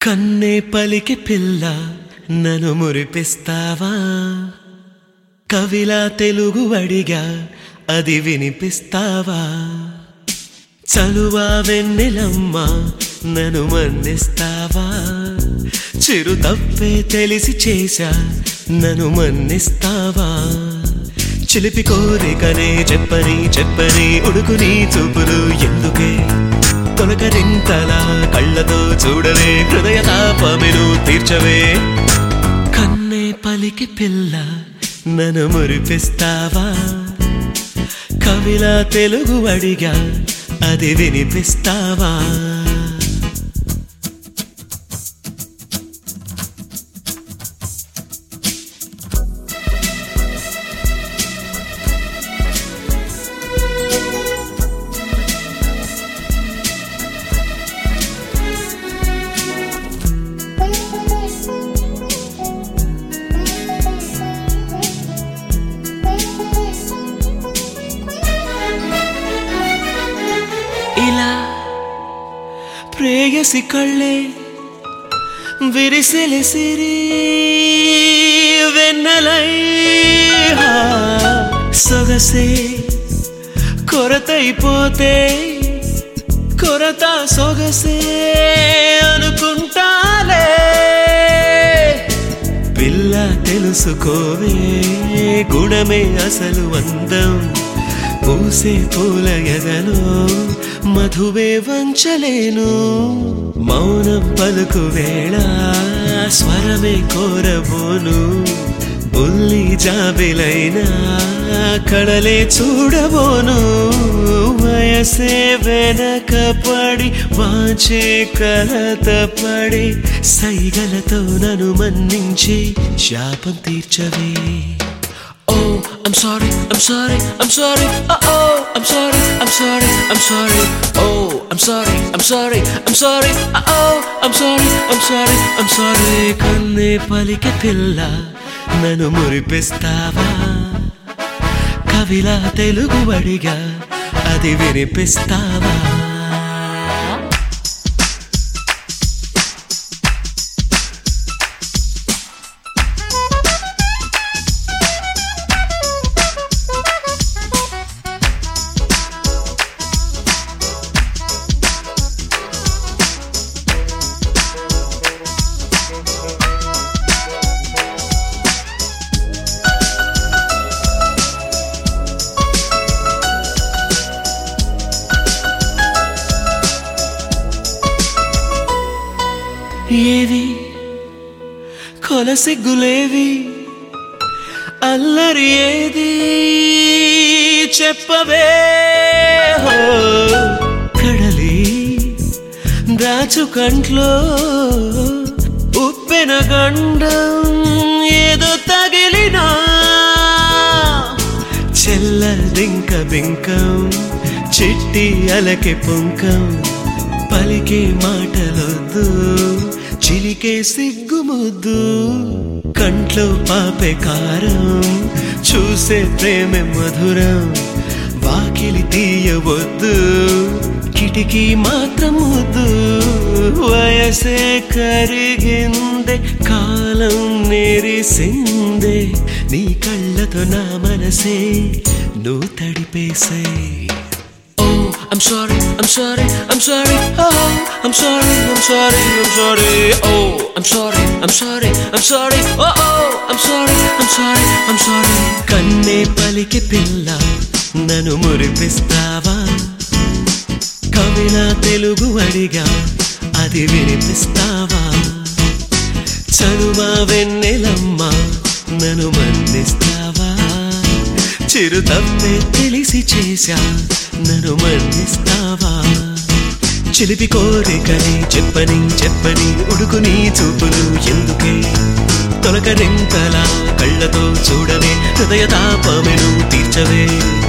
కన్నే పలికి పిల్ల నన్ను మురిపిస్తావా కవిలా తెలుగు అడిగా అది వినిపిస్తావా చలువా వెన్నెలమ్మ నన్ను మన్నిస్తావా చిరు తప్పే తెలిసి చేశా నన్ను మన్నిస్తావా చిలిపి కోరికనే చెప్పని చెప్పని ఉడుకుని చూపులు ఎందుకే తొలకరింతలా కళ్ళతో చూడవే హృదయ తాపమెను తీర్చవే కన్నే పలికి పిల్ల నన్ను మురిపిస్తావా కవిలా తెలుగు అడిగా అది వినిపిస్తావా ఇలా ప్రేయసి కళ్ళే విరిసెలసిరి వెన్నెలై హా, సొగసే కొరతైపోతే కొరత సొగసే అనుకుంటాలే పిల్ల తెలుసుకోవే గుణమే అసలు అందం పూసే పూల ఎదలో మధువే వంచలేను మౌనం పలుకు వేళ స్వరమే కోరబోను బుల్లి జాబిలైనా కడలే చూడబోను వయసే వెనక పడి వాచే కలత పడి సైగలతో నన్ను మన్నించి శాపం తీర్చవే Oh, I'm sorry, I'm sorry, I'm sorry. Uh oh, I'm sorry, I'm sorry, I'm sorry. Oh, I'm sorry, I'm sorry, I'm sorry. Uh oh, I'm sorry, I'm sorry, I'm sorry. కన్నే పలికి పిల్ల నన్ను మురిపిస్తావా కవిలా తెలుగు అడిగా అది వినిపిస్తావా ఏవి కొలసిగ్గులేవి అల్లరి ఏది చెప్పవే హో కడలి దాచు కంట్లో ఉప్పెన గండం ఏదో తగిలినా చెల్లదింక బింకం చిట్టి అలకె పుంకం పలికే మాటలొద్దు చిలికే సిగ్గుముద్దు కంట్లో పాపే కారం చూసే ప్రేమ మధురం వాకిలి తీయవద్దు కిటికీ మాత్రం వద్దు వయసే కరిగిందే కాలం నెరిసిందే నీ కళ్ళతో నా మనసే నువ్వు తడిపేసే Oh, I'm sorry, I'm sorry, I'm sorry. Oh, I'm sorry, I'm sorry, I'm sorry. Oh, I'm sorry, I'm sorry, I'm sorry. Oh, oh, I'm sorry, I'm sorry, I'm sorry. కన్నే పలికి పిల్ల నన్ను మురిపిస్తావా కవిలా తెలుగు అడిగా అది వినిపిస్తావా చనువా వెన్నెలమ్మ నన్ను మన్నిస్తావా చిరు తప్పే తెలిసి చేశా నన్ను మన్నిస్తావా చిలిపి కోరికని చెప్పని చెప్పని ఉడుకుని చూపులు ఎందుకే తొలకరింతలా కళ్ళతో చూడవే హృదయ తాపమెను తీర్చవే